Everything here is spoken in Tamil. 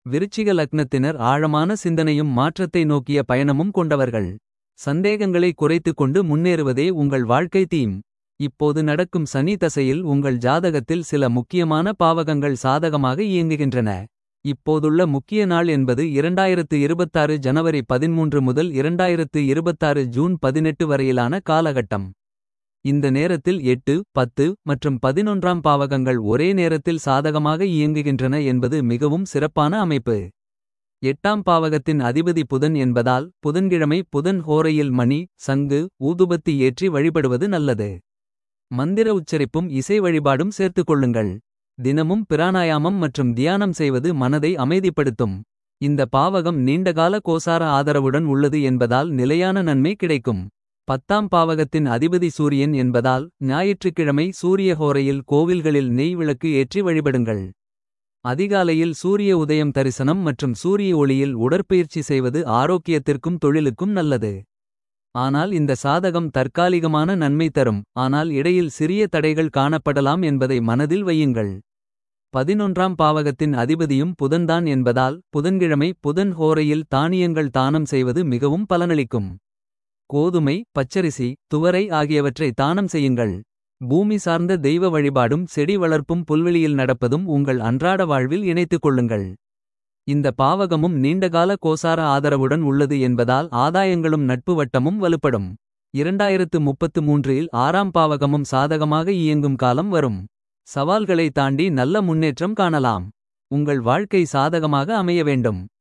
விருச்சிக லக்னத்தினர் ஆழமான சிந்தனையும் மாற்றத்தை நோக்கிய பயணமும் கொண்டவர்கள். சந்தேகங்களை குறைத்துக் கொண்டு முன்னேறுவதே உங்கள் வாழ்க்கை தீம். இப்போது நடக்கும் சனி தசையில் உங்கள் ஜாதகத்தில் சில முக்கியமான பாவகங்கள் சாதகமாக இயங்குகின்றன. இப்போதுள்ள முக்கிய நாள் என்பது 2026 ஜனவரி 13 முதல் 2026 ஜூன் 18 வரையிலான காலகட்டம். இந்த நேரத்தில் 8 10 மற்றும் 11ஆம் பாவகங்கள் ஒரே நேரத்தில் சாதகமாக இயங்குகின்றன என்பது மிகவும் சிறப்பான அமைப்பு. எட்டாம் பாவகத்தின் அதிபதி புதன் என்பதால் புதன்கிழமை புதன் ஹோரையில் மணி சங்கு ஊதுபத்தி ஏற்றி வழிபடுவது நல்லது. மந்திர உச்சரிப்பும் இசை வழிபாடும் சேர்த்துக் கொள்ளுங்கள். தினமும் பிராணாயாமம் மற்றும் தியானம் செய்வது மனதை அமைதிப்படுத்தும். இந்த பாவகம் நீண்டகால கோசார ஆதரவுடன் உள்ளது என்பதால் நிலையான நன்மை கிடைக்கும். பத்தாம் பாவகத்தின் அதிபதி சூரியன் என்பதால் ஞாயிற்றுக்கிழமை சூரிய ஹோரையில் கோவில்களில் நெய் விளக்கு ஏற்றி வழிபடுங்கள். அதிகாலையில் சூரிய உதயம் தரிசனம் மற்றும் சூரிய ஒளியில் உடற்பயிற்சி செய்வது ஆரோக்கியத்திற்கும் தொழிலுக்கும் நல்லது. ஆனால் இந்த சாதகம் தற்காலிகமான நன்மை தரும் ஆனால் இடையில் சிறிய தடைகள் காணப்படலாம் என்பதை மனதில் வையுங்கள். பதினொன்றாம் பாவகத்தின் அதிபதியும் புதன்தான் என்பதால் புதன்கிழமை புதன் ஹோரையில் தானியங்கள் தானம் செய்வது மிகவும் பலனளிக்கும். கோதுமை பச்சரிசி துவரை ஆகியவற்றை தானம் செய்யுங்கள். பூமி சார்ந்த தெய்வ வழிபாடும் செடி வளர்ப்பும் புல்வெளியில் நடப்பதும் உங்கள் அன்றாட வாழ்வில் இணைத்துக் கொள்ளுங்கள். இந்த பாவகமும் நீண்டகால கோசார ஆதரவுடன் உள்ளது என்பதால் ஆதாயங்களும் நட்பு வட்டமும் வலுப்படும். 2033 இல் ஆறாம் பாவகமும் சாதகமாக இயங்கும் காலம் வரும். சவால்களை தாண்டி நல்ல முன்னேற்றம் காணலாம். உங்கள் வாழ்க்கை சாதகமாக அமைய வேண்டும்.